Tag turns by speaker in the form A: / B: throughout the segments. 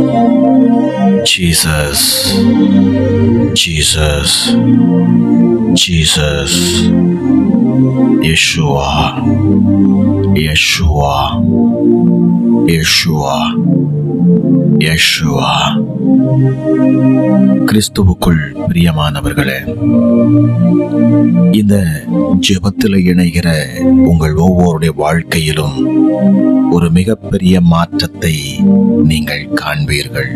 A: Jesus, Jesus, Jesus, Yeshua, Yeshua, Yeshua, Yeshua. கிறிஸ்துவுக்குள் பிரியமானவர்களே இந்த ஜெபத்தில் இணைகிற உங்கள் ஒவ்வொருடைய வாழ்க்கையிலும் ஒரு மிகப்பெரிய மாற்றத்தை நீங்கள் காண்பீர்கள்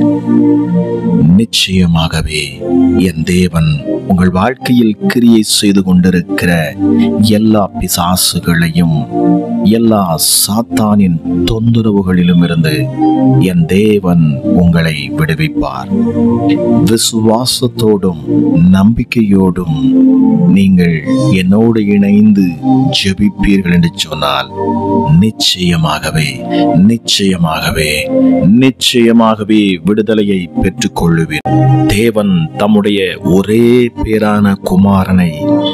A: நிச்சயமாகவே என் தேவன் உங்கள் வாழ்க்கையில் கிரியை செய்து கொண்டிருக்கிற எல்லா பிசாசுகளையும் எல்லா சாத்தானின் தொந்தரவுகளிலும் இருந்து என் தேவன் உங்களை விடுவிப்பார் விசுவாசத்தோடும் நம்பிக்கையோடும் நீங்கள் என்னோடு இணைந்து ஜெபிப்பீர்கள் என்று சொன்னால் நிச்சயமாகவே நிச்சயமாகவே நிச்சயமாகவே விடுதலையை பெற்றுக்கொள்ளுவீர் தேவன் தம்முடைய ஒரே பேரான குமாரனை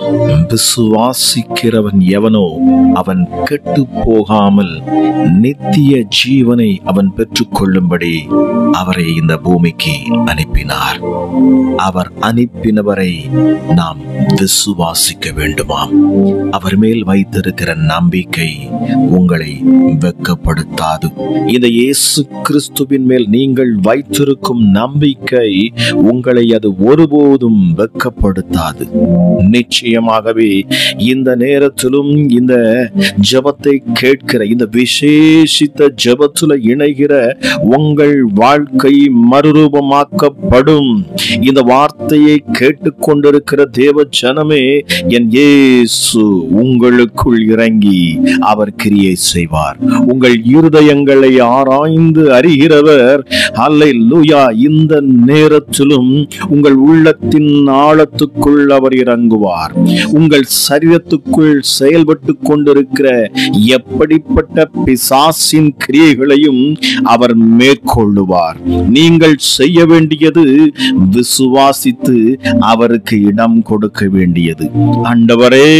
A: விசுவாசிக்கிறவன் எவனோ அவன் கெட்டு போகாமல் நித்திய ஜீவனை அவன் பெற்றுக்கொள்ளும்படி அவரை இந்த பூமிக்கு அனுப்பினார் அவர் அனுப்பினவரை நாம் விசுவாசிக்க வேண்டுமாம் அவர் மேல் வைத்திருக்கிற நம்பிக்கை உங்களை வெட்கப்படுத்தாது இந்த இயேசு கிறிஸ்துவின் மேல் நீங்கள் வைத்திருக்கும் நம்பிக்கை உங்களை அது ஒருபோதும் வெட்கப்படுத்தாது நிச்சயமாகவே இந்த நேரத்திலும் இந்த ஜெபத்தை கேட்கிற இந்த விசேஷித்த ஜெபத்துல இணைகிற உங்கள் வாழ்க்கை மறுரூபமாக்கப்படும் இந்த வார்த்தையை கேட்டுக்கொண்டிருக்கிற தேவ ஜனமே என் இயேசு உங்களுக்குள் இறங்கி அவர் கிரியை செய்வார் உங்கள் இருதயங்களை ஆராய்ந்து அறிகிறவர் அல்லேலூயா இந்த நேரத்திலும் உங்கள் உள்ளத்தின் ஆழத்துக்குள் அவர் இறங்குவார் உங்கள் சரீரத்துக்குள் செயல்பட்டு கொண்டிருக்கிற எப்படிப்பட்ட பிசாசின் கிரியைகளையும் அவர் மேற்கொள்ளுவார் நீங்கள் செய்ய வேண்டியது விசுவாசித்து அவருக்கு இடம் கொடுக்க வேண்டியது ஆண்டவரே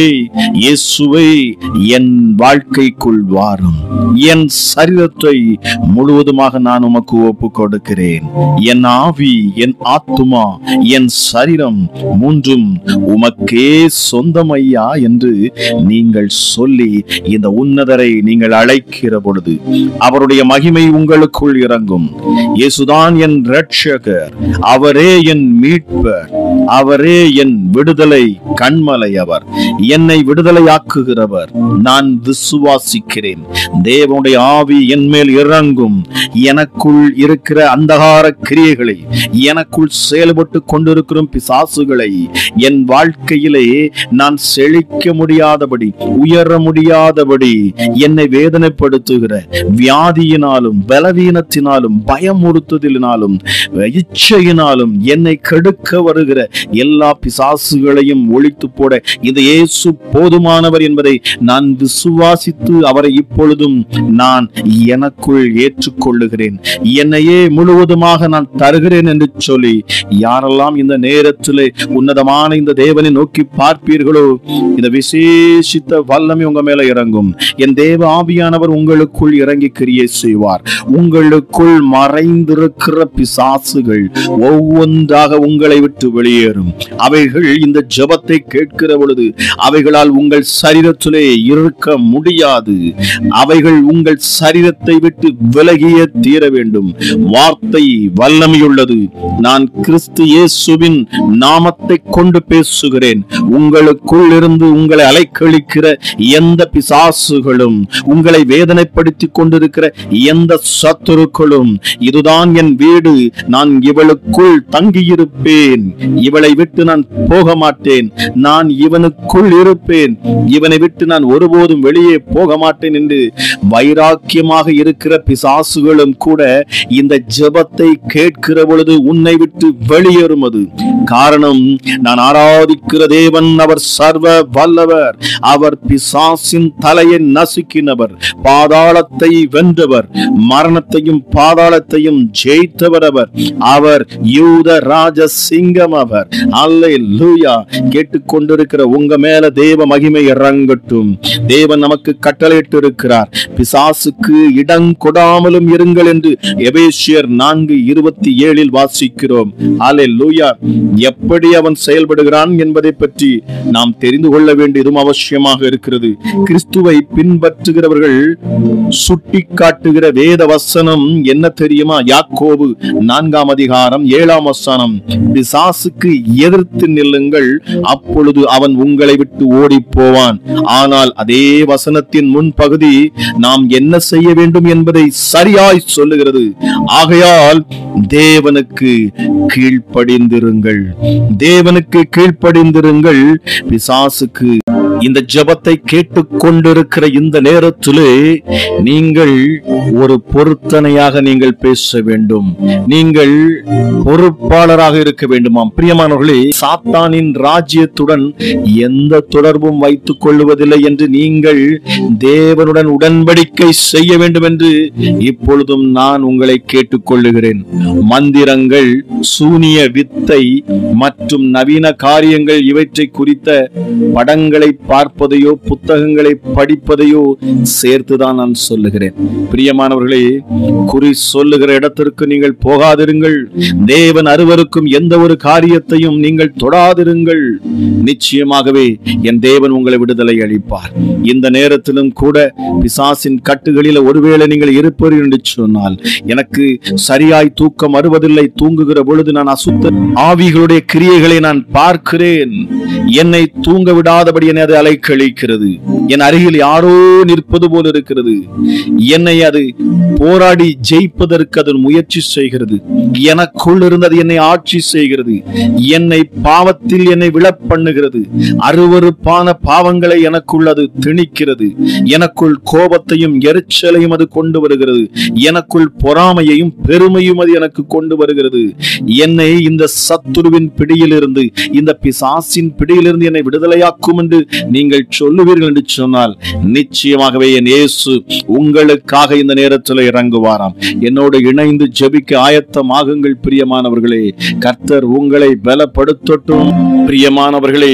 A: இயேசுவை என் வாழ்க்கைக்குள் வாரும் என் சரீரத்தை முழுவதுமாக நான் உமக்கு ஒப்பு கொடுக்கிறேன் என் ஆவி என் ஆத்துமா என் சரீரம் மூன்றும் உமக்கே சொந்தம் ஐயா என்று நீங்கள் சொல்லி இந்த உன்னதரை நீங்கள் அழைக்கிற பொழுது அவருடைய மகிமை உங்களுக்குள் இறங்கும் இயேசுதான் என் ரட்சகர் அவரே என் மீட்பர் அவரே என் விடுதலை கண்மலை அவர் என்னை விடுதலையாக்குகிறவர் நான் விசுவாசிக்கிறேன் தேவனுடைய ஆவி என் மேல் இறங்கும் எனக்குள் இருக்கிற அந்தகார கிரியைகளை எனக்குள் செயல்பட்டு கொண்டிருக்கிற பிசாசுகளை என் வாழ்க்கையிலே நான் செழிக்க முடியாதபடி உயர முடியாதபடி என்னை வேதனைப்படுத்துகிற வியாதியினாலும் பலவீனத்தினாலும் பயமுறுத்துதலினாலும் இச்சையினாலும் என்னை கெடுக்க வருகிற எல்லா பிசாசுகளையும் ஒழித்து போட இந்த இயேசு போதுமானவர் என்பதை நான் விசுவாசித்து அவரை இப்பொழுதும் நான் எனக்குள் ஏற்றுக்கொள்ளுகிறேன் என்னையே முழுவதுமாக நான் தருகிறேன் என்று சொல்லி யாரெல்லாம் இந்த நேரத்திலே உன்னதமான இந்த தேவனை நோக்கி பார்ப்பீர்களோ இந்த விசேஷித்த வல்லமை உங்க மேல இறங்கும் என் தேவ ஆவியானவர் உங்களுக்குள் இறங்கி கிரியை செய்வார் உங்களுக்குள் மறைந்திருக்கிற பிசாசுகள் ஒவ்வொன்றாக உங்களை விட்டு வெளியேறும் அவைகள் இந்த ஜெபத்தை கேட்கிற பொழுது அவைகளால் உங்கள் சரீரத்திலே இருக்க முடியாது அவைகள் உங்கள் சரீரத்தை விட்டு விலகியே தீர வேண்டும் வார்த்தை வல்லமையுள்ளது நான் கிறிஸ்து இயேசுவின் நாமத்தை கொண்டு பேசுகிறேன் உங்களுக்குள் இருந்து உங்களை அலைக்கழிக்கிற எந்த பிசாசுகளும் உங்களை வேதனைப்படுத்திக் கொண்டிருக்கிற எந்த சத்துருக்களும் இதுதான் என் வீடு நான் இவளுக்குள் தங்கியிருப்பேன் இவளை விட்டு நான் போக மாட்டேன் நான் இவனுக்குள் இருப்பேன் இவனை விட்டு நான் ஒருபோதும் வெளியே போக மாட்டேன் என்று வைராக்கியமாக இருக்கிற பிசாசுகளும் கூட இந்த ஜெபத்தை கேட்கிற பொழுது உன்னை விட்டு வெளியேறும் அது காரணம் நான் ஆராதிக்கிற தேவன் அவர் சர்வ வல்லவர் அவர் பிசாசின் தலையை நசுக்கினவர் பாதாளத்தை வென்றவர் மரணத்தையும் பாதாளத்தையும் ஜெயித்தவர் அவர் அவர் யூத ராஜ சிங்கம் அவர் அல்லை லூயா கேட்டுக்கொண்டிருக்கிற உங்க மேல தேவ மகிமை இறங்கட்டும் தேவன் நமக்கு கட்டளையிட்டு இருக்கிறார் பிசாசுக்கு இடம் கொடாமலும் இருங்கள் என்று எபேசியர் நான்கு இருபத்தி
B: இருபத்தி ஏழில் வாசிக்கிறோம் ஆலே லூயா எப்படி அவன் செயல்படுகிறான் என்பதை பற்றி நாம் தெரிந்து கொள்ள வேண்டியதும் அவசியமாக இருக்கிறது கிறிஸ்துவை பின்பற்றுகிறவர்கள் சுட்டி காட்டுகிற வேத வசனம் என்ன தெரியுமா யாக்கோபு நான்காம் அதிகாரம் ஏழாம் வசனம் பிசாசுக்கு எதிர்த்து நில்லுங்கள் அப்பொழுது அவன் உங்களை விட்டு ஓடி போவான் ஆனால் அதே வசனத்தின் முன்பகுதி நாம் என்ன செய்ய வேண்டும் என்பதை சரியாய் சொல்லுகிறது ஆகையால் தேவனுக்கு கீழ்ப்படிந்திருங்கள் தேவனுக்கு கீழ்ப்படிந்திருங்கள் பிசாசுக்கு இந்த ஜெபத்தை கேட்டுக்கொண்டிருக்கிற இந்த நேரத்திலே நீங்கள் ஒரு பொருத்தனையாக நீங்கள் பேச வேண்டும் நீங்கள் பொறுப்பாளராக இருக்க வேண்டுமாம் பிரியமானவர்களே சாத்தானின் ராஜ்யத்துடன் எந்த தொடர்பும் வைத்துக் கொள்வதில்லை என்று நீங்கள் தேவனுடன் உடன்படிக்கை செய்ய வேண்டும் என்று இப்பொழுதும் நான் உங்களை கேட்டுக்கொள்ளுகிறேன் மந்திரங்கள் சூனிய வித்தை மற்றும் நவீன காரியங்கள் இவற்றை குறித்த படங்களை பார்ப்பதையோ புத்தகங்களை படிப்பதையோ சேர்த்துதான் நான் சொல்லுகிறேன் பிரியமானவர்களே குறி சொல்லுகிற இடத்திற்கு நீங்கள் போகாதிருங்கள் தேவன் அருவருக்கும் எந்த ஒரு காரியத்தையும் நீங்கள் தொடாதிருங்கள் நிச்சயமாகவே என் தேவன் உங்களை விடுதலை அளிப்பார் இந்த நேரத்திலும் கூட பிசாசின் கட்டுகளில் ஒருவேளை நீங்கள் இருப்பீர்கள் என்று சொன்னால் எனக்கு சரியாய் தூக்கம் வருவதில்லை தூங்குகிற பொழுது நான் அசுத்த ஆவிகளுடைய கிரியைகளை நான் பார்க்கிறேன் என்னை தூங்க விடாதபடி என்னை அது அலைக்கழிக்கிறது என் அருகில் யாரோ நிற்பது போல இருக்கிறது என்னை அது போராடி ஜெயிப்பதற்கு அது முயற்சி செய்கிறது எனக்குள் இருந்தது என்னை ஆட்சி செய்கிறது என்னை பாவத்தில் என்னை விழப் பண்ணுகிறது அருவருப்பான பாவங்களை எனக்குள் அது திணிக்கிறது எனக்குள் கோபத்தையும் எரிச்சலையும் அது கொண்டு வருகிறது எனக்குள் பொறாமையையும் பெருமையும் அது எனக்கு கொண்டு வருகிறது என்னை இந்த சத்துருவின் பிடியிலிருந்து இந்த பிசாசின் பிடியிலிருந்து என்னை விடுதலையாக்கும் என்று நீங்கள் சொல்லுவீர்கள் என்று சொன்னால் நிச்சயமாகவே என் இயேசு உங்களுக்காக இந்த நேரத்தில் இறங்குவாராம் என்னோடு இணைந்து ஜெபிக்க ஆயத்தமாகுங்கள் பிரியமானவர்களே கர்த்தர் உங்களை பலப்படுத்தட்டும் பிரியமானவர்களே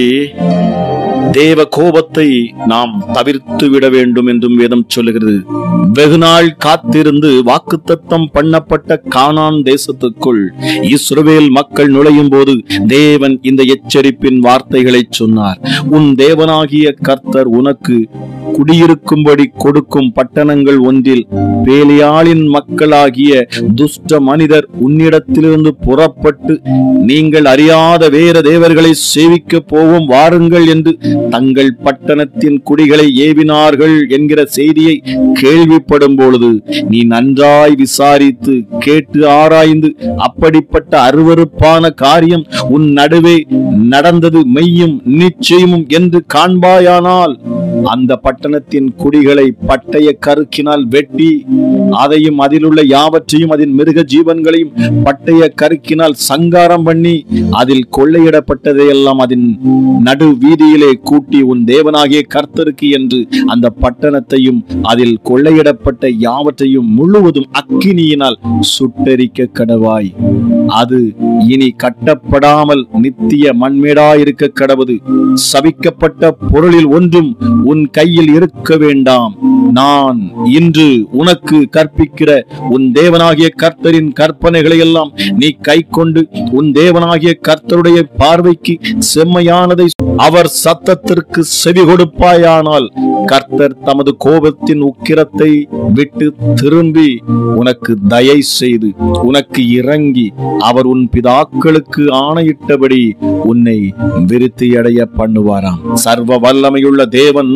B: தேவ கோபத்தை நாம் தவிர்த்து விட வேண்டும் என்றும் வேதம் சொல்லுகிறது வெகு நாள் காத்திருந்து வாக்குத்தத்தம் பண்ணப்பட்ட கானான் தேசத்துக்குள் இஸ்ரவேல் மக்கள் நுழையும் போது தேவன் இந்த எச்சரிப்பின் வார்த்தைகளை சொன்னார் உன் தேவனாகிய கர்த்தர் உனக்கு குடியிருக்கும்படி கொடுக்கும் பட்டணங்கள் ஒன்றில் பேலியாளின் மக்களாகிய துஷ்ட மனிதர் உன்னிடத்திலிருந்து புறப்பட்டு நீங்கள் அறியாத வேற தேவர்களை சேவிக்க போவோம் வாருங்கள் என்று தங்கள் பட்டணத்தின் குடிகளை ஏவினார்கள் என்கிற செய்தியை கேள்விப்படும் பொழுது நீ நன்றாய் விசாரித்து கேட்டு ஆராய்ந்து அப்படிப்பட்ட அருவருப்பான காரியம் உன் நடுவே நடந்தது மெய்யும் நிச்சயமும் என்று காண்பாயானால் அந்த பட்டணத்தின் குடிகளை பட்டய கருக்கினால் வெட்டி அதையும் அதிலுள்ள யாவற்றையும் அதன் மிருக ஜீவன்களையும் பட்டய கருக்கினால் சங்காரம் பண்ணி அதில் கொள்ளையிடப்பட்டதையெல்லாம் அதன் நடு வீதியிலே கூட்டி உன் தேவனாகிய கர்த்தருக்கு என்று அந்த பட்டணத்தையும் அதில் கொள்ளையிடப்பட்ட யாவற்றையும் முழுவதும் அக்கினியினால் சுட்டெரிக்க கடவாய் அது இனி கட்டப்படாமல் நித்திய மண்மேடாயிருக்க கடவுது சபிக்கப்பட்ட பொருளில் ஒன்றும் உன் கையில் இருக்க வேண்டாம் நான் இன்று உனக்கு கற்பிக்கிற உன் தேவனாகிய கர்த்தரின் கற்பனைகளை எல்லாம் நீ கை கொண்டு உன் தேவனாகிய கர்த்தருடைய பார்வைக்கு செம்மையானதை அவர் சத்தத்திற்கு செவி கொடுப்பாயானால் கர்த்தர் தமது கோபத்தின் உக்கிரத்தை விட்டு திரும்பி உனக்கு தயை செய்து உனக்கு இறங்கி அவர் உன் பிதாக்களுக்கு ஆணையிட்டபடி உன்னை விருத்தி அடைய பண்ணுவாராம் சர்வ வல்லமையுள்ள தேவன்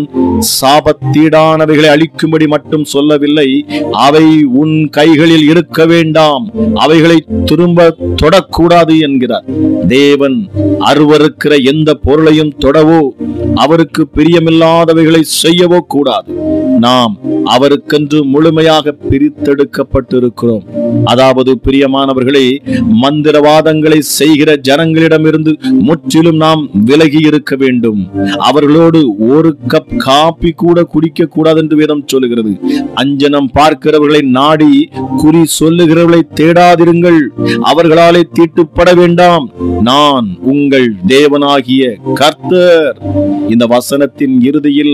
B: சாபத்தீடானவைகளை அழிக்கும்படி மட்டும் சொல்லவில்லை அவை உன் கைகளில் இருக்க வேண்டாம் அவைகளை திரும்ப தொடக்கூடாது என்கிறார் தேவன் அருவருக்கிற எந்த பொருளையும் தொடவோ அவருக்கு பிரியமில்லாதவைகளை செய்யவோ கூடாது நாம் அவருக்கென்று முழுமையாக பிரித்தெடுக்கப்பட்டிருக்கிறோம் அதாவது பிரியமானவர்களே மந்திரவாதங்களை செய்கிற ஜனங்களிடமிருந்து முற்றிலும் நாம் விலகி இருக்க வேண்டும் அவர்களோடு ஒரு கப் காப்பி கூட குடிக்க கூடாது என்று வேதம் சொல்லுகிறது அஞ்சனம் பார்க்கிறவர்களை நாடி குறி சொல்லுகிறவர்களை தேடாதிருங்கள் அவர்களாலே தீட்டுப்பட வேண்டாம் நான் உங்கள் தேவனாகிய கர்த்தர் இந்த வசனத்தின் இறுதியில்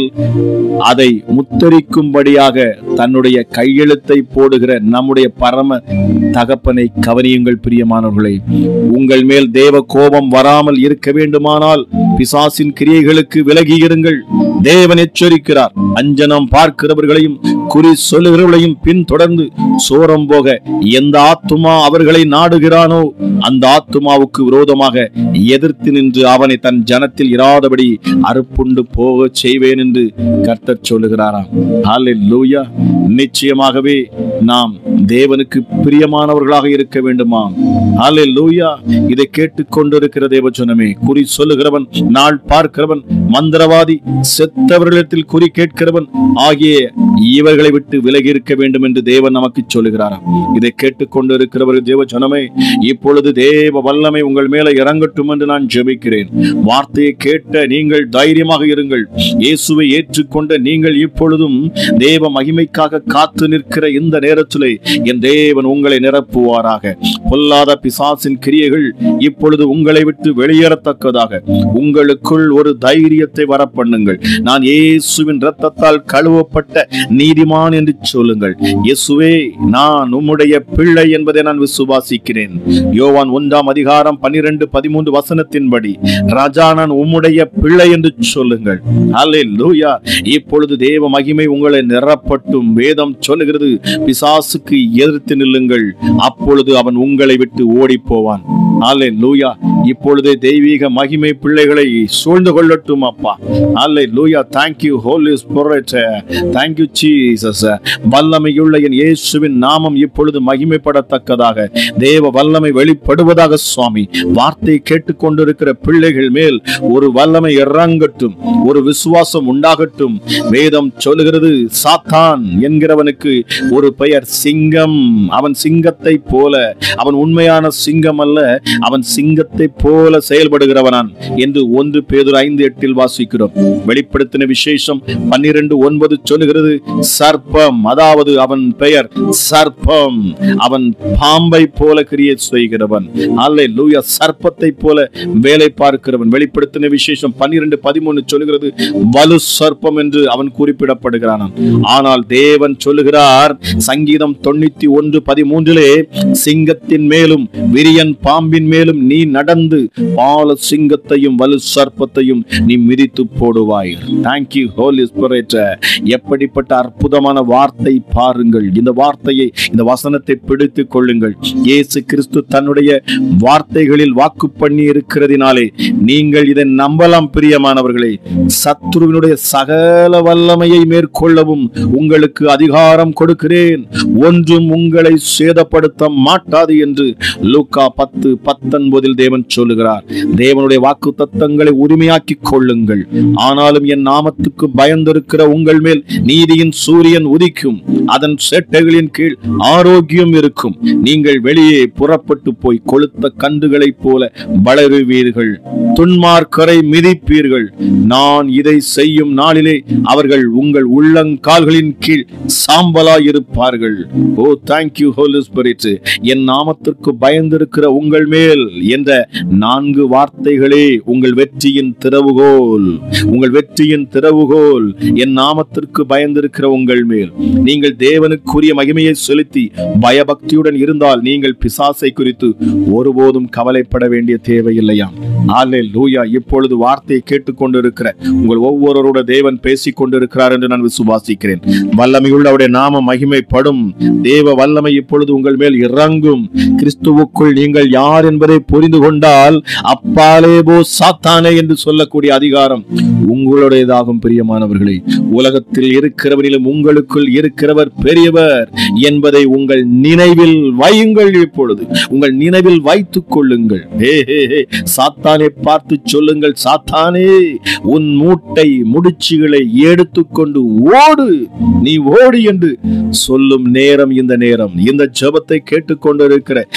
B: அதை முத்தரிக்கும்படியாக தன்னுடைய கையெழுத்தை போடுகிற நம்முடைய பரம தகப்பனை கவனியுங்கள் பிரியமானவர்களே உங்கள் மேல் தேவ கோபம் வராமல் இருக்க வேண்டுமானால் பிசாசின் கிரியைகளுக்கு விலகி இருங்கள் தேவன் எச்சரிக்கிறார் அஞ்சனம் பார்க்கிறவர்களையும் குறி சொல்லுகிறவர்களையும் பின்தொடர்ந்து சோரம் போக எந்த ஆத்துமா அவர்களை நாடுகிறானோ அந்த ஆத்துமாவுக்கு விரோதமாக எதிர்த்து நின்று அவனை தன் ஜனத்தில் இராதபடி அறுப்புண்டு போக செய்வேன் என்று கர்த்தர் சொல்லுகிறாராம் ஹalleluya நிச்சயமாகவே நாம் தேவனுக்கு பிரியமானவர்களாக இருக்க வேண்டுமாம் ஹalleluya இதை கேட்டுக்கொண்டிருக்கிற தேவஜனமே குறி சொல்லுகிறவன் நாள் பார்க்கிறவன் மந்திரவாதி செத்தவர்களிடத்தில் குறி கேட்கிறவன் ஆகிய இவர்களை விட்டு விலகி இருக்க வேண்டும் என்று தேவன் நமக்கு சொல்லுகிறாராம் இதை கேட்டுக்கொண்டிருக்கிறவர்கள் தேவ ஜனமே இப்பொழுது தேவ வல்லமை உங்கள் மேல இறங்கட்டும் என்று நான் ஜெபிக்கிறேன் வார்த்தையை கேட்ட நீங்கள் தைரியமாக இருங்கள் இயேசுவை ஏற்றுக்கொண்ட நீங்கள் இப்பொழுதும் தேவ மகிமைக்காக காத்து நிற்கிற இந்த நேரத்திலே என் தேவன் உங்களை நிரப்புவாராக பொல்லாத பிசாசின் கிரியைகள் இப்பொழுது உங்களை விட்டு வெளியேறத்தக்கதாக உங்களுக்குள் ஒரு தைரியத்தை வரப்பண்ணுங்கள் நான் இயேசுவின் இரத்தத்தால் கழுவப்பட்ட நீதிமான் என்று சொல்லுங்கள் இயேசுவே நான் உம்முடைய பிள்ளை என்பதை நான் விசுவாசிக்கிறேன் யோவான் ஒன்றாம் அதிகாரம் பன்னிரண்டு பதிமூன்று வசனத்தின்படி ராஜா நான் உம்முடைய பிள்ளை என்று சொல்லுங்கள் அல்லேலூயா இப்பொழுது தேவ மகிமை உங்களை நிரப்பட்டும் வேதம் சொல்லுகிறது பிசாசுக்கு எதிர்த்து நில்லுங்கள் அப்பொழுது அவன் உங்களை விட்டு ஓடி போவான் அல்லேலூயா இப்பொழுதே தெய்வீக மகிமை பிள்ளைகளை சூழ்ந்து கொள்ளட்டும் அப்பா hallelujah thank you holy spirit thank you Jesus வல்லமையுள்ள என் இயேசுவின் நாமம் இப்பொழுது மகிமைப்படத்தக்கதாக தேவ வல்லமை வெளிப்படுவதாக சுவாமி வார்த்தை கேட்டுக்கொண்டிருக்கிற பிள்ளைகள் மேல் ஒரு வல்லமை இறங்கட்டும் ஒரு விசுவாசம் உண்டாகட்டும் வேதம் சொல்லுகிறது சாத்தான் என்கிறவனுக்கு ஒரு பெயர் சிங்கம் அவன் சிங்கத்தை போல அவன் உண்மையான சிங்கம் அல்ல அவன் சிங்கத்தை போல செயல்படுகிறவனான் என்று ஒன்று பேதுரு ஐந்து எட்டில் வாசிக்கிறோம் வெளிப்படுத்தின விசேஷம் பன்னிரண்டு ஒன்பது சொல்லுகிறது சர்ப்பம் அதாவது அவன் பெயர் சர்ப்பம் அவன் பாம்பை போல கிரியை செய்கிறவன் அல்ல லூயா சர்ப்பத்தை போல வேலை பார்க்கிறவன் வெளிப்படுத்தின விசேஷம் பன்னிரண்டு பதிமூணு சொல்லுகிறது வலு சர்ப்பம் என்று அவன் குறிப்பிடப்படுகிறானாம் ஆனால் தேவன் சொல்லுகிறார் சங்கீதம் தொண்ணூத்தி ஒன்று பதிமூன்றிலே சிங்கத்தின் மேலும் விரியன் பாம்பின் மேலும் நீ நடந்து பால சிங்கத்தையும் வலு சர்ப்பத்தையும் நீ மிதித்து போடுவாய் தேங்க்யூ ஹோலி ஸ்பிரிட் எப்படிப்பட்ட அற்புதமான வார்த்தை பாருங்கள் இந்த வார்த்தையை இந்த வசனத்தை பிடித்துக் கொள்ளுங்கள் இயேசு கிறிஸ்து தன்னுடைய வார்த்தைகளில் வாக்கு பண்ணி இருக்கிறதினாலே நீங்கள் இதை நம்பலாம் பிரியமானவர்களே சத்துருவினுடைய சகல வல்லமையை மேற்கொள்ளவும் உங்களுக்கு அதிகாரம் கொடுக்கிறேன் ஒன்றும் உங்களை சேதப்படுத்த மாட்டாது என்று லூக்கா பத்து பத்தொன்பதில் தேவன் சொல்லுகிறார் தேவனுடைய வாக்கு தத்தங்களை உரிமையாக்கிக் கொள்ளுங்கள் ஆனாலும் என் நாமத்துக்கு பயந்திருக்கிற உங்கள் மேல் நீதியின் சூரியன் உதிக்கும் அதன் சேட்டைகளின் கீழ் ஆரோக்கியம் இருக்கும் நீங்கள் வெளியே புறப்பட்டு போய் கொளுத்த கண்டுகளைப் போல வளருவீர்கள் துன்மார்க்கரை மிதிப்பீர்கள் நான் இதை செய்யும் நாளிலே அவர்கள் உங்கள் உள்ளங்கால்களின் கீழ் சாம்பலாயிருப்பார்கள் ஓ தேங்க்யூ ஹோலி ஸ்பிரிட் என் நாமத்திற்கு பயந்திருக்கிற உங்கள் மேல் என்ற நான்கு வார்த்தைகளே உங்கள் வெற்றியின் திறவுகோல் உங்கள் வெற்றியின் திறவுகோல் என் நாமத்திற்கு பயந்திருக்கிற உங்கள் மேல் நீங்கள் தேவனுக்குரிய மகிமையை செலுத்தி பயபக்தியுடன் இருந்தால் நீங்கள் பிசாசை குறித்து ஒருபோதும் கவலைப்பட வேண்டிய தேவையில்லையாம் ஆலே லூயா இப்பொழுது வார்த்தையை கேட்டுக்கொண்டிருக்கிற உங்கள் ஒவ்வொருவரோட தேவன் பேசிக் கொண்டிருக்கிறார் என்று நான் விசுவாசிக்கிறேன் வல்லமையுள்ள அவருடைய நாம மகிமைப்படும் தேவ வல்லமை இப்பொழுது உங்கள் மேல் இறங்கும் கிறிஸ்துவுக்குள் நீங்கள் யார் என்பதை புரிந்து கொண்டால் அப்பாலே போ சாத்தானே என்று சொல்லக்கூடிய அதிகாரம் உங்களுடையதாகும் பிரியமானவர்களே உலகத்தில் இருக்கிறவரிலும் உங்களுக்குள் இருக்கிறவர் பெரியவர் என்பதை உங்கள் நினைவில் வையுங்கள் இப்பொழுது உங்கள் நினைவில் வைத்துக் கொள்ளுங்கள் ஹே, ஹே, ஹே. சாத்தானை பார்த்து சொல்லுங்கள் சாத்தானே உன் மூட்டை முடிச்சுகளை எடுத்துக்கொண்டு ஓடு நீ ஓடு என்று சொல்லும் நேரம் இந்த நேரம் இந்த ஜெபத்தை கேட்டுக்கொண்டிருக்கிற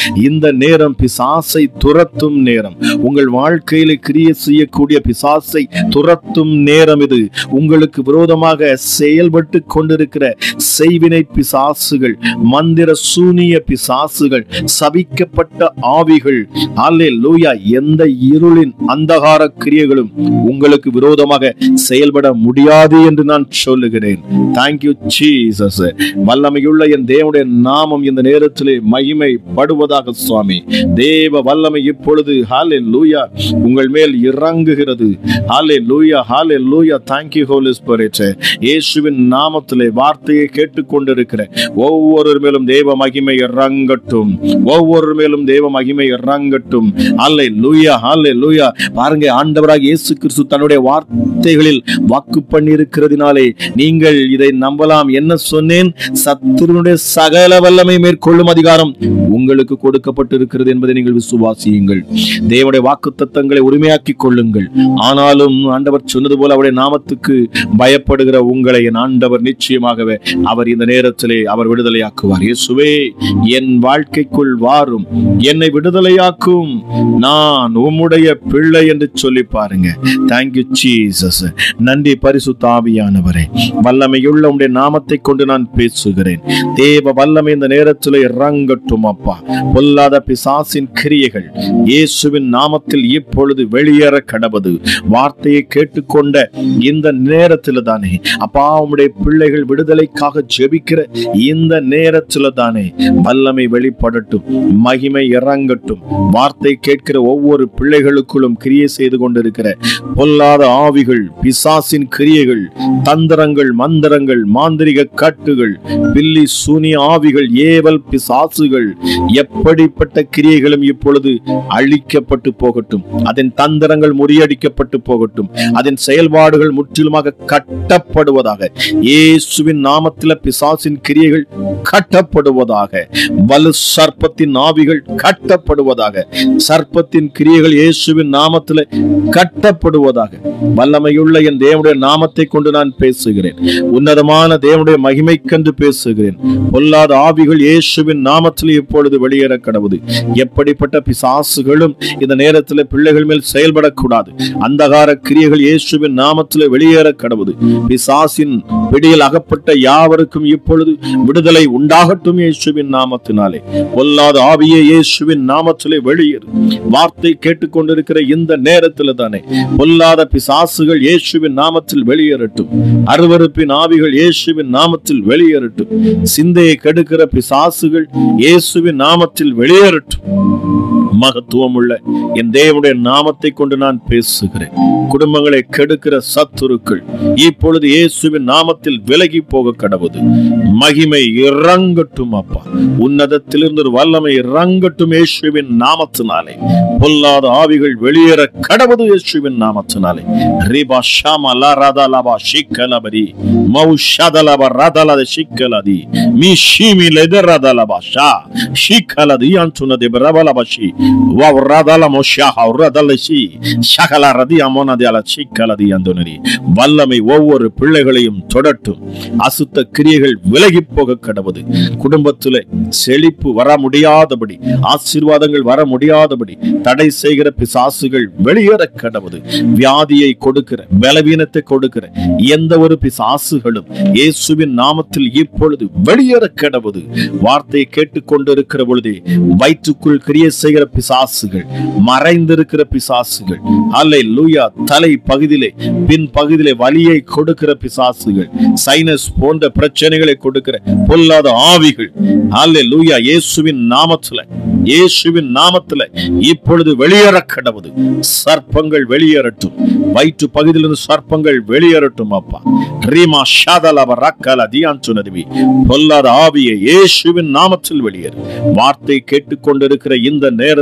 B: இந்த நேரம் பிசாசை துரத்தும் நேரம் உங்கள் வாழ்க்கையில கிரியை செய்யக்கூடிய பிசாசை துரத்தும் நேரம் இது உங்களுக்கு விரோதமாக செயல்பட்டு கொண்டிருக்கிற செய்வினை பிசாசுகள் மந்திர சூனிய பிசாசுகள் சபிக்கப்பட்ட ஆவிகள் அல்லே லூயா எந்த இருளின் அந்தகார கிரியைகளும் உங்களுக்கு விரோதமாக செயல்பட முடியாது என்று நான் சொல்லுகிறேன் தேங்க்யூ ஜீசஸ் வல்லமையுள்ள என் தேவனுடைய நாமம் இந்த நேரத்திலே மகிமைப்படுவதாக சுவாமி தேவ வல்லமை இப்பொழுது ஹாலே லூயா உங்கள் மேல் இறங்குகிறது ஹாலே லூயா ஹாலே லூயா தேங்க்யூ ஹோலி ஸ்பிரிட் இயேசுவின் நாமத்திலே வார்த்தையை கேட்டுக்கொண்டிருக்கிற ஒவ்வொரு மேலும் தேவ மகிமை இறங்கட்டும் ஒவ்வொரு மேலும் தேவ மகிமை இறங்கட்டும் ஹாலே லூயா ஹாலே லூயா பாருங்க ஆண்டவராக இயேசு கிறிஸ்து தன்னுடைய வார்த்தைகளில் வாக்கு பண்ணி இருக்கிறதினாலே நீங்கள் இதை நம்பலாம் என்ன சொன்னேன் சத்துருனுடைய சகல வல்லமை மேற்கொள்ளும் அதிகாரம் உங்களுக்கு கொடுக்கப்பட்டிருக்கிறது என்பதை நீங்கள் விசுவாசியுங்கள் தேவனுடைய வாக்கு தத்தங்களை உரிமையாக்கிக் கொள்ளுங்கள் ஆனாலும் ஆண்டவர் சொன்னது போல அவருடைய நாமத்துக்கு பயப்படுகிற உங்களை என் ஆண்டவர் நிச்சயமாகவே அவர் இந்த நேரத்திலே அவர் விடுதலையாக்குவார் இயேசுவே என் வாழ்க்கைக்குள் வாரும் என்னை விடுதலையாக்கும் நான் உம்முடைய பிள்ளை என்று சொல்லி பாருங்க தேங்க்யூ ஜீசஸ் நன்றி பரிசுத்த ஆவியானவரே வல்லமையுள்ள உம்முடைய நாமத்தை கொண்டு நான் பேசுகிறேன் தேவ வல்லமை இந்த நேரத்தில் இறங்கட்டும் அப்பா பொல்லாத பிசாசின் கிரியைகள் இயேசுவின் நாமத்தில் இப்பொழுது வெளியேற கடவது வார்த்தையை கேட்டுக்கொண்ட இந்த நேரத்தில் தானே அப்பா உம்முடைய பிள்ளைகள் விடுதலைக்காக ஜெபிக்கிற இந்த நேரத்தில் தானே வல்லமை வெளிப்படட்டும் மகிமை இறங்கட்டும் வார்த்தை கேட்கிற ஒவ்வொரு பிள்ளைகளுக்குள்ளும் கிரியை செய்து கொண்டிருக்கிற பொல்லாத ஆவிகள் பிசாசின் கிரியைகள் தந்திரங்கள் மந்திரங்கள் மாந்திரிக கட்டுகள் பில்லி சூனிய ஆவிகள் ஏவல் பிசாசுகள் எப்படிப்பட்ட கிரியைகளும் இப்பொழுது அழிக்கப்பட்டு போகட்டும் அதன் தந்திரங்கள் முறியடிக்கப்பட்டு போகட்டும் அதன் செயல்பாடுகள் முற்றிலுமாக கட்டப்படுவதாக இயேசுவின் நாமத்தில் பிசாசின் கிரியைகள் கட்டப்படுவதாக வலு சர்ப்பத்தின் ஆவிகள் கட்டப்படுவதாக சர்ப்பத்தின் கிரியைகள் இயேசுவின் நாமத்தில் கட்டப்படுவதாக வல்லமையுள்ள என் தேவனுடைய நாமத்தை கொண்டு நான் பேசுகிறேன் உன்னதமான தேவனுடைய மகிமைக்கென்று பேசுகிறேன் பொல்லாத ஆவிகள் இயேசுவின் நாமத்தில் இப்பொழுது வெளியேற கடவுது எப்படிப்பட்ட பிசாசுகளும் இந்த நேரத்தில் பிள்ளைகள் மேல் செயல்படக்கூடாது அந்தகார கிரியைகள் இயேசுவின் நாமத்தில் வெளியேற கடவுது பிசாசின் பிடியில் அகப்பட்ட யாவருக்கும் இப்பொழுது விடுதலை உண்டாகட்டும் இயேசுவின் நாமத்தினாலே பொல்லாத ஆவியே இயேசுவின் நாமத்திலே வெளியேறு வார்த்தை கேட்டுக்கொண்டிருக்கிற இந்த நேரத்தில் தானே பொல்லாத பிசாசுகள் இயேசுவின் நாமத்தில் வெளியேறட்டும் அருவருப்பின் ஆவிகள் இயேசுவின் நாமத்தில் வெளியேறட்டும் சிந்தையை கெடுக்கிற பிசாசுகள் இயேசுவின் நாமத்தில் வெளியேறட்டும் மகத்துவம் உள்ள என் தேவனுடைய நாமத்தை கொண்டு நான் பேசுகிறேன் குடும்பங்களை கெடுக்கிற சத்துருக்கள் இப்பொழுது இயேசுவின் நாமத்தில் விலகி போக கடவுது மகிமை இறங்கட்டும் அப்பா உன்னதத்திலிருந்து ஒரு வல்லமை இறங்கட்டும் இயேசுவின் நாமத்தினாலே பொல்லாத ஆவிகள் வெளியேற கடவுது இயேசுவின் நாமத்தினாலே ரிபா ஷாமா லா ராதா லபா ஷிக்கலபரி மௌ ஷதலப ரதலத ஷிக்கலதி மீ ஷீமி லெதரதலபா ஷா ஷிக்கலதி அன்சுனதி பிரபலபஷி ವವ್ರದಲ ಮೊಶ್ಯಾಹ ವ್ರದಲಸಿ சகல ரதி அமோனதியால சிக்கலதி அந்தோனரி வல்லமை ஒவ்வொரு பிள்ளைகளையும் தொடட்டும் அசுத்த கிரியைகள் விலகி போக கடவுது குடும்பத்திலே செழிப்பு வர முடியாதபடி ஆசீர்வாதங்கள் வர முடியாதபடி தடை செய்கிற பிசாசுகள் வெளியேற கடவுது வியாதியை கொடுக்கிற பலவீனத்தை கொடுக்கிற எந்த ஒரு பிசாசுகளும் இயேசுவின் நாமத்தில் இப்பொழுது வெளியேற கடவுது வார்த்தையை கேட்டுக்கொண்டிருக்கிற பொழுதே வயிற்றுக்குள் கிரியை செய்கிற பிசாசுகள் மறைந்திருக்கிற பிசாசுகள் அல்லை லூயா தலை பகுதியிலே பின் பகுதியிலே வலியை கொடுக்கிற பிசாசுகள் சைனஸ் போன்ற பிரச்சனைகளை கொடுக்கிற பொல்லாத ஆவிகள் அல்லை லூயா இயேசுவின் நாமத்துல இயேசுவின் நாமத்துல இப்பொழுது வெளியேற கடவுது சர்ப்பங்கள் வெளியேறட்டும் வயிற்று பகுதியிலிருந்து சர்ப்பங்கள் வெளியேறட்டும் அப்பா ரீமா ஷாதலப ரக்கல தியான் சுனதிவி பொல்லாத ஆவியை இயேசுவின் நாமத்தில் வெளியேறு வார்த்தை கேட்டுக்கொண்டிருக்கிற இந்த நேரத்தில்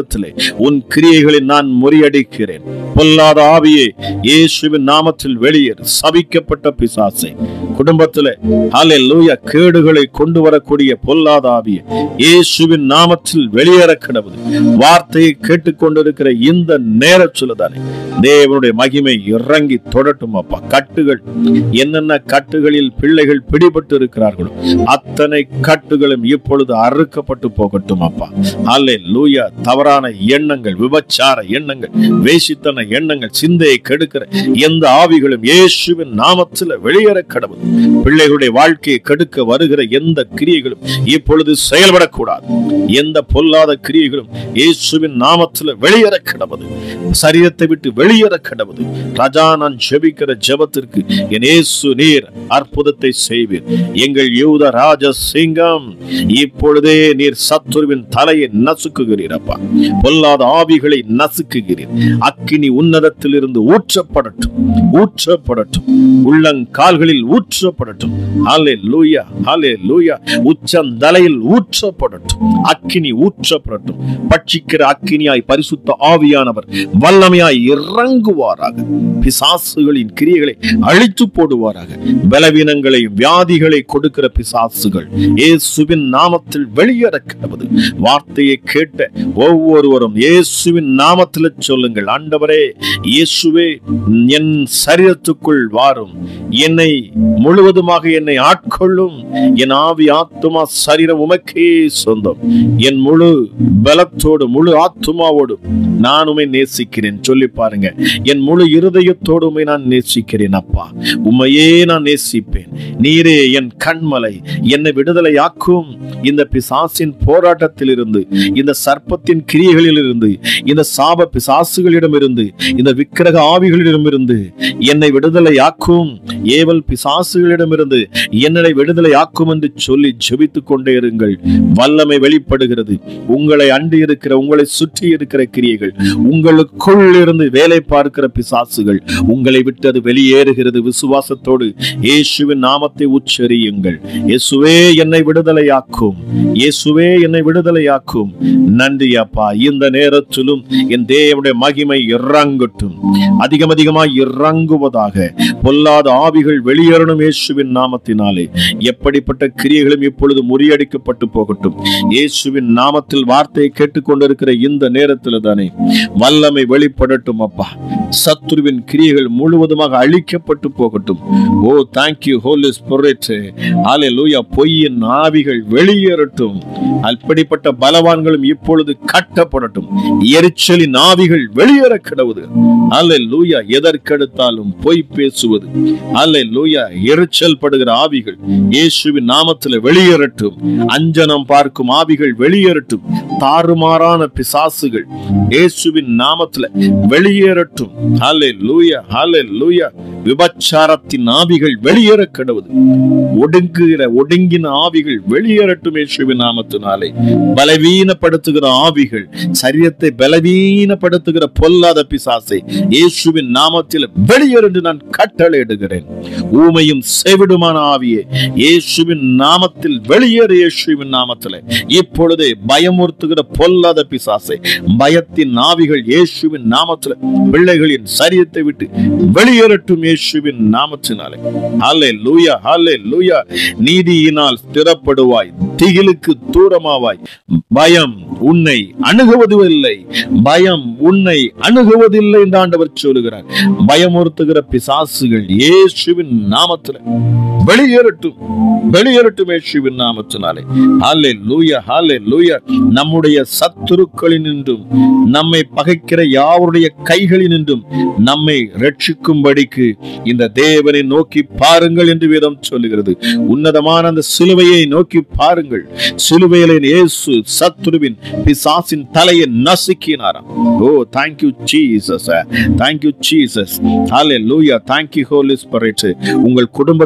B: நேரத்திலே உன் கிரியைகளை நான் முறியடிக்கிறேன் பொல்லாத ஆவியே இயேசுவின் நாமத்தில் வெளியேறு சபிக்கப்பட்ட பிசாசை குடும்பத்திலே ஹalleluya கேடுகளை கொண்டு வரக்கூடிய பொல்லாத ஆவியே இயேசுவின் நாமத்தில் வெளியேற கிடவது வார்த்தையை கேட்டுக்கொண்டிருக்கிற இந்த நேரத்தில் தானே தேவனுடைய மகிமை இறங்கி தொடட்டும் அப்பா கட்டுகள் என்னென்ன கட்டுகளில் பிள்ளைகள் பிடிபட்டு இருக்கிறார்களோ அத்தனை கட்டுகளும் இப்பொழுது அறுக்கப்பட்டு போகட்டும் அப்பா அல்லே லூயா தவறான எண்ணங்கள் விபச்சார எண்ணங்கள் வேசித்தன எண்ணங்கள் சிந்தையை கெடுக்கிற எந்த ஆவிகளும் இயேசுவின் நாமத்தில் வெளியேற கடவுள் பிள்ளைகளுடைய வாழ்க்கையை கெடுக்க வருகிற எந்த கிரியைகளும் இப்பொழுது செயல்படக்கூடாது எந்த பொல்லாத கிரியைகளும் இயேசுவின் நாமத்தில் வெளியேற கிடவது சரீரத்தை விட்டு வெளியேற கிடவது ராஜா நான் ஜெபிக்கிற ஜெபத்திற்கு என் இயேசு நீர் அற்புதத்தை செய்வீர் எங்கள் யூத ராஜ சிங்கம் இப்பொழுதே நீர் சத்துருவின் தலையை நசுக்குகிறீர் அப்பா பொல்லாத ஆவிகளை நசுக்குகிறீர் அக்கினி உன்னதத்திலிருந்து ஊற்றப்படட்டும் ஊற்றப்படட்டும் உள்ளங்கால்களில் ஊற்றப்படட்டும் ஹாலே லூயா ஹாலே லூயா உச்சந்தலையில் ஊற்றப்படட்டும் அக்கினி ஊற்றப்படட்டும் பட்சிக்கிற அக்கினியாய் பரிசுத்த ஆவியானவர் வல்லமையாய் இறங்குவாராக பிசாசுகளின் கிரியைகளை அழித்து போடுவாராக பலவீனங்களையும் வியாதிகளை கொடுக்கிற பிசாசுகள் இயேசுவின் நாமத்தில் வெளியேற கிடவது வார்த்தையை கேட்ட ஒவ்வொருவரும் இயேசுவின் நாமத்தில் சொல்லுங்கள் ஆண்டவரே இயேசுவே என் சரீரத்துக்குள் வாரும் என்னை முழுவதுமாக என்னை ஆட்கொள்ளும் என் ஆவி ஆத்துமா சரீரம் உமக்கே சொந்தம் என் முழு பலத்தோடு முழு ஆத்துமாவோடு நான் உமை நேசிக்கிறேன் சொல்லி பாருங்க என் முழு இருதயத்தோடு உமை நான் நேசிக்கிறேன் அப்பா உம்மையே நான் நேசிப்பேன் நீரே என் கண்மலை என்னை விடுதலையாக்கும் இந்த பிசாசின் போராட்டத்தில் இருந்து இந்த சர்ப்பத்தின் கிரியைகளில் இருந்து இந்த சாப பிசாசுகளிடமிருந்து இந்த விக்கிரக ஆவிகளிடமிருந்து என்னை விடுதலையாக்கும் ஏவல் பிசாசுகளிடமிருந்து என்னை விடுதலையாக்கும் என்று சொல்லி ஜெபித்துக் கொண்டே இருங்கள் வல்லமை வெளிப்படுகிறது உங்களை அண்டி இருக்கிற உங்களை சுற்றி இருக்கிற கிரியைகள் உங்களுக்குள் இருந்து வேலை பார்க்கிற பிசாசுகள் உங்களை விட்டு அது வெளியேறுகிறது விசுவாசத்தோடு இயேசுவின் நாமத்தை உச்சரியுங்கள் இயேசுவே என்னை விடுதலையாக்கும் இயேசுவே என்னை விடுதலையாக்கும் நன்றி அப்பா இந்த நேரத்திலும் என் தேவனுடைய மகிமை இறங்கட்டும் அதிகம் அதிகமாய் இறங்குவதாக பொல்லாத ஆவிகள் வெளியேறணும் இயேசுவின் நாமத்தினாலே எப்படிப்பட்ட கிரியைகளும் இப்பொழுது முறியடிக்கப்பட்டு போகட்டும் இயேசுவின் நாமத்தில் வார்த்தையை கேட்டுக்கொண்டிருக்கிற இந்த நேரத்தில் தானே வல்லமை வெளிப்படட்டும் அப்பா சத்துருவின் கிரியைகள் முழுவதுமாக அழிக்கப்பட்டு போகட்டும் ஓ தேங்க்யூ ஹோலி ஸ்பிரிட் ஹalleluya பொய்யின் ஆவிகள் வெளியேறட்டும் அப்படிப்பட்ட பலவான்களும் இப்பொழுது கட்டப்படட்டும் எரிச்சலின் ஆவிகள் வெளியேற கிடவுது ஹalleluya எதற்கெடுத்தாலும் பொய் பேசுவது ஹalleluya எரிச்சல் படுகிற ஆவிகள் இயேசுவின் நாமத்தில் வெளியேறட்டும் அஞ்சனம் பார்க்கும் ஆவிகள் வெளியேறட்டும் தாறுமாறான பிசாசுகள் இயேசுவின் நாமத்தில் வெளியேறட்டும் ஹalleluya ஹalleluya விபச்சாரத்தின் ஆவிகள் வெளியேற கிடவுது ஒடுங்குகிற ஒடுங்கின ஆவிகள் வெளியேறட்டும் இயேசுவின் நாமத்தினாலே பலவீனப்படுத்துகிற ஆவிகள் சரீரத்தை பலவீனப்படுத்துகிற பொல்லாத பிசாசை இயேசுவின் நாமத்தில் வெளியேறு என்று நான் கட்டளையிடுகிறேன் ஊமையும் செவிடுமான ஆவியே இயேசுவின் நாமத்தில் வெளியேறு இயேசுவின் நாமத்தில் இப்பொழுதே பயமுறுத்துகிற பொல்லாத பிசாசை பயத்தின் ஆவிகள் இயேசுவின் நாமத்தில் பிள்ளைகளின் சரீரத்தை விட்டு வெளியேறட்டும் இயேசுவின் நாமத்தினாலே ஹalலே லூயா ஹalலே லூயா நீதியினால் ஸ்திரப்படுவாய் திகிலுக்கு தூரமாவாய் பயம் உன்னை அணுகுவதில்லை பயம் உன்னை அணுகுவதில்லை என்று ஆண்டவர் சொல்லுகிறார் பயமுறுத்துகிற பிசாசுகள் இயேசுவின் நாமத்தில் வெளியேறட்டும் வெளியேறட்டும் இயேசுவின் நாமத்தினாலே ஹalலே லூயா ஹalலே லூயா நம்முடைய சத்துருக்களினின்றும் நம்மை பகைக்கிற யாருடைய கைகளினின்றும் நம்மை ரட்சிக்கும்படிக்கு இந்த தேவனை நோக்கி பாருங்கள் என்று வேதம் சொல்லுகிறது உன்னதமான அந்த சிலுவையை நோக்கி பாருங்கள் சிலுவையிலே இயேசு சத்துருவின் பிசாசின் தலையை நசுக்கினாராம் oh thank you Jesus thank you Jesus ஹalleluya thank you holy spirit உங்கள் குடும்பத்தில் விடுதலை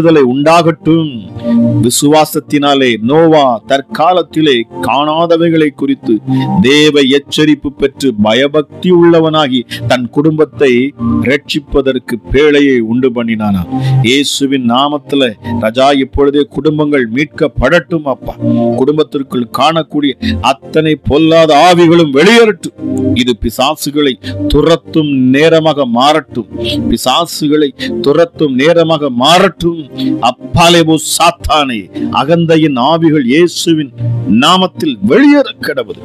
B: விடுதலை உண்டாகட்டும் விசுவாசத்தினாலே நோவா தற்காலத்திலே காணாதவைகளை குறித்து தேவ எச்சரிப்பு பெற்று பயபக்தி உள்ளவனாகி தன் குடும்பத்தை ரட்சிப்பதற்கு பேழையை உண்டு பண்ணினானா இயேசுவின் நாமத்துல ரஜா இப்பொழுதே குடும்பங்கள் மீட்கப்படட்டும் அப்பா குடும்பத்திற்குள் காணக்கூடிய அத்தனை பொல்லாத ஆவிகளும் வெளியேறட்டும் இது பிசாசுகளை துரத்தும் நேரமாக மாறட்டும் பிசாசுகளை துரத்தும் நேரமாக மாறட்டும் அப்பாலேபோ சாத்தானே அகந்தையின் ஆவிகள் இயேசுவின் நாமத்தில் வெளியேற கடவுது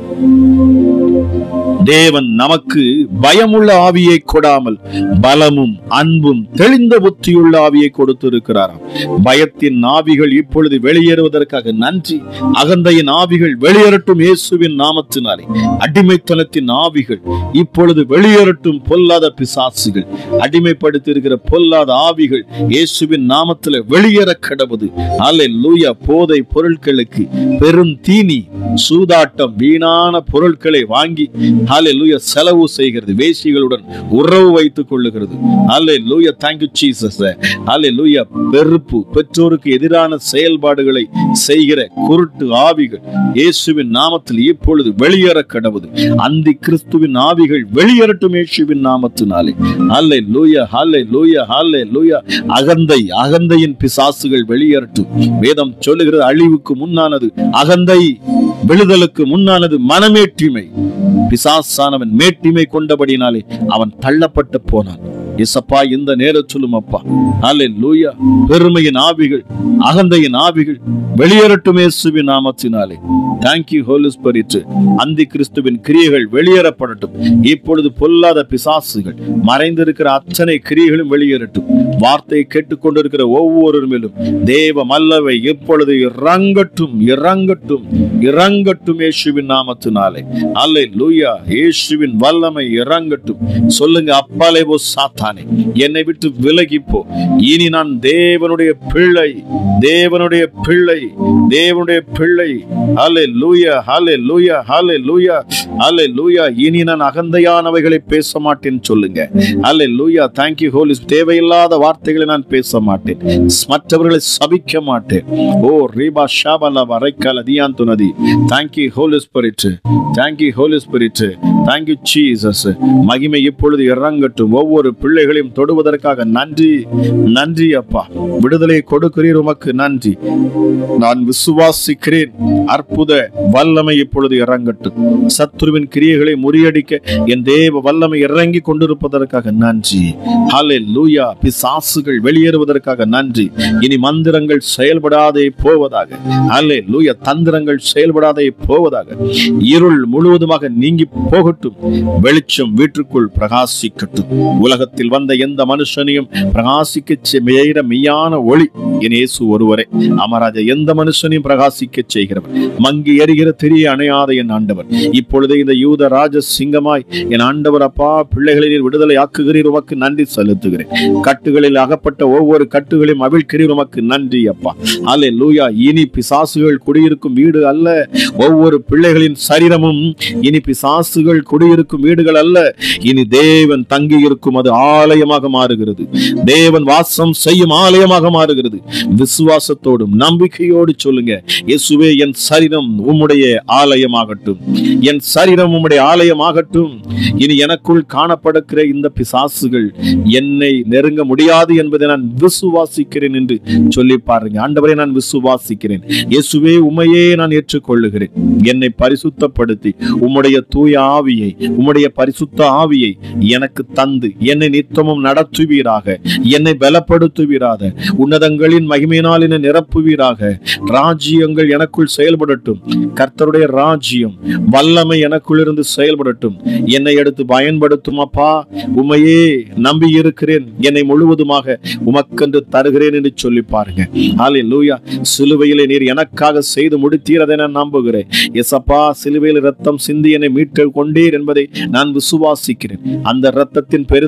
B: தேவன் நமக்கு பயமுள்ள ஆவியை கொடாமல் பலமும் அன்பும் தெளிந்த புத்தியுள்ள ஆவியை கொடுத்திருக்கிறாராம் பயத்தின் ஆவிகள் இப்பொழுது வெளியேறுவதற்காக நன்றி அகந்தையின் ஆவிகள் வெளியேறட்டும் இயேசுவின் நாமத்தினாலே அடிமைத்தனத்தின் ஆவிகள் இப்பொழுது வெளியேறட்டும் பொல்லாத பிசாசுகள் அடிமைப்படுத்தி இருக்கிற பொல்லாத ஆவிகள் இயேசுவின் நாமத்தில் வெளியேற கடவுது அல்ல லூயா போதை பொருட்களுக்கு பெரும் தீனி சூதாட்டம் வீணான பொருட்களை வாங்கி ஹாலே லூயா செலவு செய்கிறது வேசிகளுடன் உறவு வைத்துக் கொள்ளுகிறது ஹாலே லூயா தேங்க்யூ ஜீசஸ் ஹாலே லூயா வெறுப்பு பெற்றோருக்கு எதிரான செயல்பாடுகளை செய்கிற குருட்டு ஆவிகள் இயேசுவின் நாமத்தில் இப்பொழுது வெளியேற கடவுது அந்தி கிறிஸ்துவின் ஆவிகள் வெளியேறட்டும் இயேசுவின் நாமத்தினாலே ஹாலே லூயா ஹாலே லூயா ஹாலே லூயா அகந்தை அகந்தையின் பிசாசுகள் வெளியேறட்டும் வேதம் சொல்லுகிறது அழிவுக்கு முன்னானது அகந்தை விழுதலுக்கு முன்னானது மனமேட்டிமை பிசாசானவன் மேட்டிமை கொண்டபடினாலே அவன் தள்ளப்பட்டு போனான் இசப்பா இந்த நேரம் சொல்லும் அப்பா அல்லே லூயா பெருமையின் ஆவிகள் அகந்தையின் ஆவிகள் வெளியேறட்டும் இயேசுவின் நாமத்தினாலே தேங்க்யூ ஹோலி ஸ்பிரிட் அந்தி கிறிஸ்துவின் கிரியைகள் வெளியேறப்படட்டும் இப்பொழுது பொல்லாத பிசாசுகள் மறைந்திருக்கிற அத்தனை கிரியைகளும் வெளியேறட்டும் வார்த்தையை கேட்டுக்கொண்டிருக்கிற ஒவ்வொரு மேலும் தேவ மல்லவை இப்பொழுது இறங்கட்டும் இறங்கட்டும் இறங்கட்டும் இயேசுவின் நாமத்தினாலே அல்லே லூயா இயேசுவின் வல்லமை இறங்கட்டும் சொல்லுங்க அப்பாலே போ சாத்தானே என்னை விட்டு விலகி போ இனி நான் தேவனுடைய பிள்ளை தேவனுடைய பிள்ளை தேவனுடைய பிள்ளை ஹலே லூயா ஹலே லூயா ஹலே லூயா ஹலே லூயா இனி நான் அகந்தையானவைகளை பேச மாட்டேன் சொல்லுங்க ஹலே லூயா தேங்க்யூ ஹோலி தேவையில்லாத வார்த்தைகளை நான் பேச மாட்டேன் மற்றவர்களை சபிக்க மாட்டேன் ஓ ரீபா ஷாபலா வரைக்கால தியாந்து நதி thank you holy spirit thank you holy spirit thank you Jesus மகிமை இப்பொழுது இறங்கட்டும் ஒவ்வொரு பிள்ளைகளையும் தொடுவதற்காக நன்றி நன்றி அப்பா விடுதலை கொடுக்கிறீர் உமக்கு நன்றி நான் விசுவாசிக்கிறேன் அற்புத வல்லமை இப்பொழுது இறங்கட்டும் சத்துருவின் கிரியைகளை முறியடிக்க என் தேவ வல்லமை இறங்கி கொண்டிருப்பதற்காக நன்றி ஹலே லூயா பிசாசுகள் வெளியேறுவதற்காக நன்றி இனி மந்திரங்கள் செயல்படாதே போவதாக ஹலே லூயா தந்திரங்கள் செயல்படாதே போவதாக இருள் முழுவதுமாக நீங்கி போகட்டும் வெளிச்சம் வீட்டுக்குள் பிரகாசிக்கட்டும் உலகத்தில் வந்த எந்த மனுஷனையும் பிரகாசிக்க செய்கிற மெய்யான ஒளி என் இயேசு ஒருவரே அமராஜா எந்த மனுஷனையும் பிரகாசிக்க செய்கிறவர் மங்கி எரிகிற தெரிய அணையாத என் ஆண்டவர் இப்பொழுது இந்த யூத ராஜ சிங்கமாய் என் ஆண்டவர் அப்பா பிள்ளைகளை நீர் விடுதலை ஆக்குகிறீர் உமக்கு நன்றி செலுத்துகிறேன் கட்டுகளில் அகப்பட்ட ஒவ்வொரு கட்டுகளையும் அவிழ்க்கிறீர் உமக்கு நன்றி அப்பா அல்லே லூயா இனி பிசாசுகள் குடியிருக்கும் வீடு அல்ல ஒவ்வொரு பிள்ளைகளின் சரீரமும் இனி பிசாசுகள் குடியிருக்கும் வீடுகள் அல்ல இனி தேவன் தங்கி இருக்கும் அது ஆலயமாக மாறுகிறது தேவன் வாசம் செய்யும் ஆலயமாக மாறுகிறது விசுவாசத்தோடும் நம்பிக்கையோடு சொல்லுங்க இயேசுவே என் சரீரம் உம்முடைய ஆலயமாகட்டும் என் சரீரம் உம்முடைய ஆலயமாகட்டும் இனி எனக்குள் காணப்படுகிற இந்த பிசாசுகள் என்னை நெருங்க முடியாது என்பதை நான் விசுவாசிக்கிறேன் என்று சொல்லி பாருங்க ஆண்டவரை நான் விசுவாசிக்கிறேன் இயேசுவே உமையே நான் ஏற்றுக்கொள்ளுகிறேன் என்னை பரிசுத்தப்படுத்தி உம்முடைய தூய ஆவியை உம்முடைய பரிசுத்த ஆவியை எனக்கு தந்து என்னை நித்தமும் நடத்துவீராக என்னை பலப்படுத்துவீராக உன்னதங்களின் மகிமையினால் என்னை நிரப்புவீராக ராஜ்யங்கள் எனக்குள் செயல்படட்டும் கர்த்தருடைய ராஜ்யம் வல்லமை எனக்குள் இருந்து செயல்படட்டும் என்னை எடுத்து பயன்படுத்தும் அப்பா உமையே நம்பி இருக்கிறேன் என்னை முழுவதுமாக உமக்கென்று தருகிறேன் என்று சொல்லி பாருங்க ஹாலே லூயா சிலுவையிலே நீர் எனக்காக செய்து முடித்தீர் அதை நான் நம்புகிறேன் எசப்பா சிலுவையில் ரத்தம் சிந்தி என்னை மீட்டு கொண்டீர் என்பதை நான் விசுவாசிக்கிறேன் அந்த ரத்தத்தின் பெருந்துளிகள்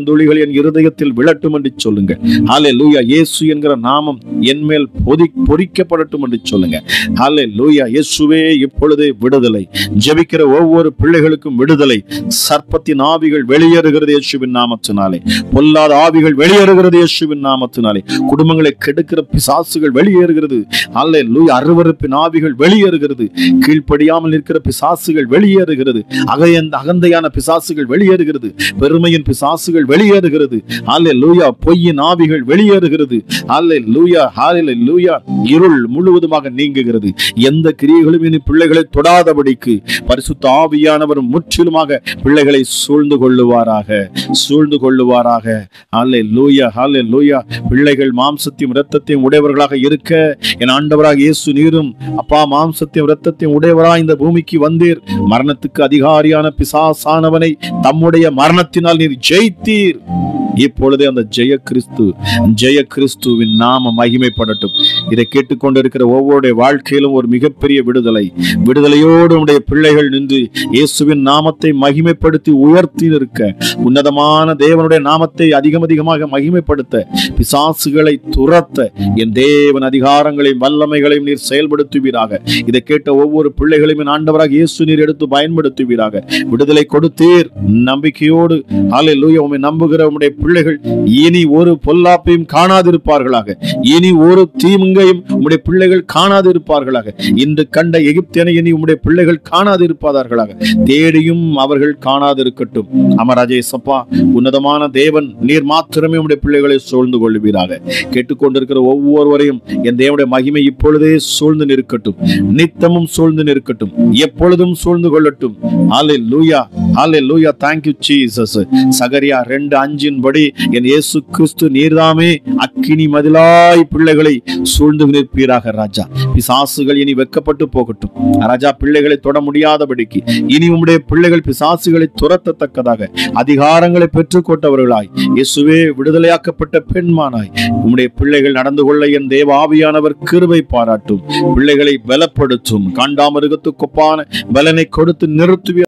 B: என் இருதயத்தில் விழட்டும் என்று சொல்லுங்க ஹாலே லூயா இயேசு என்கிற நாமம் என் மேல் பொதி பொறிக்கப்படட்டும் என்று சொல்லுங்க ஹாலே லூயா இயேசுவே இப்பொழுதே விடுதலை ஜெபிக்கிற ஒவ்வொரு பிள்ளைகளுக்கும் விடுதலை சர்ப்பத்தின் ஆவிகள் வெளியேறுகிறது இயேசுவின் நாமத்தினாலே பொல்லாத ஆவிகள் வெளியேறுகிறது இயேசுவின் நாமத்தினாலே குடும்பங்களை கெடுக்கிற பிசாசுகள் வெளியேறுகிறது அல்ல லூய் அருவருப்பின் ஆவிகள் வெளியேறுகிறது கீழ்ப்படியாமல் இருக்கிற பிசாசுகள் வெளியேறுகிறது அகையந்த அகந்தையான பிசாசுகள் வெளியேறுகிறது பெருமையின் பிசாசுகள் வெளியேறுகிறது அல்ல லூயா பொய்யின் ஆவிகள் வெளியேறுகிறது அல்ல லூயா ஹாலில லூயா இருள் முழுவதுமாக நீங்குகிறது எந்த கிரியைகளும் இனி பிள்ளைகளை தொடாதபடிக்கு பரிசுத்த ஆவியானவர் முற்றிலுமாக பிள்ளைகளை சூழ்ந்து கொள்ளுவாராக சூழ்ந்து கொள்ளுவாராக ஹாலே லூயா ஹாலே லூயா பிள்ளைகள் மாம்சத்தையும் இரத்தத்தையும் உடையவர்களாக இருக்க என் ஆண்டவராக இயேசு நீரும் அப்பா மாம்சத்தையும் இரத்தத்தையும் உடையவராக இந்த பூமிக்கு வந்தீர் மரணத்துக்கு அதிகாரியான பிசாசானவனை தம்முடைய மரணத்தினால் நீர் ஜெயித்தீர் இப்பொழுதே அந்த ஜெய கிறிஸ்து ஜெய கிறிஸ்துவின் நாம மகிமைப்படட்டும் இதை கேட்டுக்கொண்டிருக்கிற ஒவ்வொருடைய வாழ்க்கையிலும் ஒரு மிகப்பெரிய விடுதலை விடுதலையோடு உடைய பிள்ளைகள் நின்று இயேசுவின் நாமத்தை மகிமைப்படுத்தி உயர்த்தி நிற்க உன்னதமான தேவனுடைய நாமத்தை அதிகம் அதிகமாக மகிமைப்படுத்த பிசாசுகளை துரத்த என் தேவன் அதிகாரங்களையும் வல்லமைகளையும் நீர் செயல்படுத்துவீராக இதை கேட்ட ஒவ்வொரு பிள்ளைகளையும் என் ஆண்டவராக இயேசு நீர் எடுத்து பயன்படுத்துவீராக விடுதலை கொடுத்தீர் நம்பிக்கையோடு ஹalleluya உம்மை நம்புகிற உம்முடைய பிள்ளைகள் இனி ஒரு பொல்லாப்பையும் காணாதிருப்பார்களாக இனி ஒரு தீமுங்கையும் உம்முடைய பிள்ளைகள் காணாதிருப்பார்களாக இன்று கண்ட எகிப்தியனை இனி உம்முடைய பிள்ளைகள் காணாதிருப்பார்களாக தேடியும் அவர்கள் காணாதிருக்கட்டும் அமராஜேசப்பா உன்னதமான தேவன் நீர் மாத்திரமே உம்முடைய பிள்ளைகளை சூழ்ந்து கொள்வீராக கேட்டுக்கொண்டிருக்கிற ஒவ்வொருவரையும் என் தேவனுடைய மகிமை இப்பொழுதே சூழ்ந்து நிற்கட்டும் நித்தமும் சூழ்ந்து நிற்கட்டும் எப்பொழுதும் சூழ்ந்து கொள்ளட்டும் ஹாலே லூயா ஹாலே லூயா தேங்க்யூ ஜீசஸ் சகரியா ரெண்டு அஞ்சின் படி என் இயேசு கிறிஸ்து நீர்தாமே அக்கினி மதிலாய் பிள்ளைகளை சூழ்ந்து நிற்பீராக ராஜா பிசாசுகள் இனி வெக்கப்பட்டு போகட்டும் ராஜா பிள்ளைகளை தொட முடியாதபடிக்கு இனி உம்முடைய பிள்ளைகள் பிசாசுகளை துரத்தத்தக்கதாக அதிகாரங்களை பெற்றுக்கொண்டவர்களாய் இயேசுவே விடுதலையாக்கப்பட்ட பெண்மானாய் உம்முடைய பிள்ளைகள் நடந்து கொள்ள என் தேவ ஆவியானவர் கிருபை பாராட்டும் பிள்ளைகளை பலப்படுத்தும் காண்டாமிருகத்துக்கு ஒப்பான பலனை கொடுத்து நிறுத்துவீர்